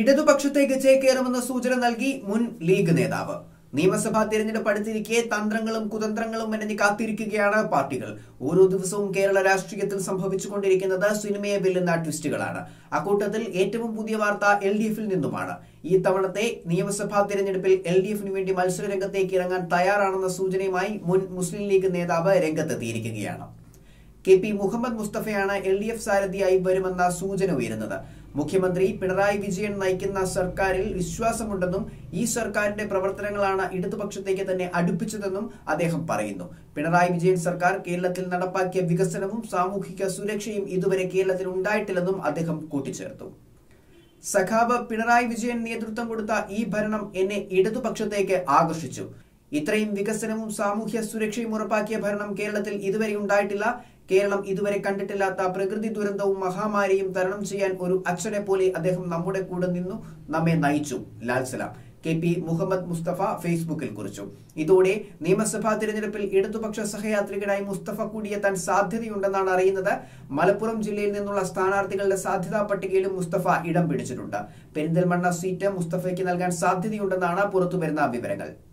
ഇടതുപക്ഷത്തേക്ക് ചേക്കേറുമെന്ന സൂചന നൽകി മുൻ ലീഗ് നേതാവ് നിയമസഭാ തിരഞ്ഞെടുപ്പ് അടുത്തിരിക്കെ തന്ത്രങ്ങളും കുതന്ത്രങ്ങളും മെനഞ്ഞ് കാത്തിരിക്കുകയാണ് പാർട്ടികൾ ഓരോ ദിവസവും കേരള രാഷ്ട്രീയത്തിൽ സംഭവിച്ചുകൊണ്ടിരിക്കുന്നത് സിനിമയെ വെല്ലുന്ന ട്വിസ്റ്റുകളാണ് അക്കൂട്ടത്തിൽ ഏറ്റവും പുതിയ വാർത്ത എൽ ഡി എഫിൽ നിന്നുമാണ് ഈ തവണത്തെ നിയമസഭാ തിരഞ്ഞെടുപ്പിൽ എൽ ഡി എഫിന് വേണ്ടി മത്സര രംഗത്തേക്ക് ഇറങ്ങാൻ തയ്യാറാണെന്ന സൂചനയുമായി മുൻ മുസ്ലിം ലീഗ് നേതാവ് രംഗത്തെത്തിയിരിക്കുകയാണ് കെ പി മുഹമ്മദ് മുസ്തഫയാണ് എൽ ഡി എഫ് സാരഥിയായി വരുമെന്ന സൂചന ഉയരുന്നത് മുഖ്യമന്ത്രി പിണറായി വിജയൻ നയിക്കുന്ന സർക്കാരിൽ വിശ്വാസമുണ്ടെന്നും ഈ സർക്കാരിന്റെ പ്രവർത്തനങ്ങളാണ് ഇടതുപക്ഷത്തേക്ക് തന്നെ അടുപ്പിച്ചതെന്നും അദ്ദേഹം പറയുന്നു പിണറായി വിജയൻ സർക്കാർ കേരളത്തിൽ നടപ്പാക്കിയ വികസനവും സാമൂഹിക സുരക്ഷയും ഇതുവരെ കേരളത്തിൽ ഉണ്ടായിട്ടില്ലെന്നും അദ്ദേഹം കൂട്ടിച്ചേർത്തു സഖാവ് പിണറായി വിജയൻ നേതൃത്വം കൊടുത്ത ഈ ഭരണം എന്നെ ഇടതുപക്ഷത്തേക്ക് ആകർഷിച്ചു ഇത്രയും വികസനവും സാമൂഹ്യ സുരക്ഷയും ഉറപ്പാക്കിയ ഭരണം കേരളത്തിൽ ഇതുവരെ ഉണ്ടായിട്ടില്ല കേരളം ഇതുവരെ കണ്ടിട്ടില്ലാത്ത പ്രകൃതി ദുരന്തവും മഹാമാരിയും തരണം ചെയ്യാൻ ഒരു അച്ഛനെ പോലെ അദ്ദേഹം നമ്മുടെ കൂടെ നിന്നു നമ്മെ നയിച്ചു ലാൽ സലാം കെ പി മുഹമ്മദ് മുസ്തഫ ഫേസ്ബുക്കിൽ കുറിച്ചു ഇതോടെ നിയമസഭാ തിരഞ്ഞെടുപ്പിൽ ഇടതുപക്ഷ സഹയാത്രികനായി മുസ്തഫ കൂടിയെത്താൻ സാധ്യതയുണ്ടെന്നാണ് അറിയുന്നത് മലപ്പുറം ജില്ലയിൽ നിന്നുള്ള സ്ഥാനാർത്ഥികളുടെ സാധ്യതാ പട്ടികയിലും മുസ്തഫ ഇടം പിടിച്ചിട്ടുണ്ട് പെരിന്തൽമണ്ണ സീറ്റ് മുസ്തഫയ്ക്ക് നൽകാൻ സാധ്യതയുണ്ടെന്നാണ് പുറത്തുവരുന്ന വിവരങ്ങൾ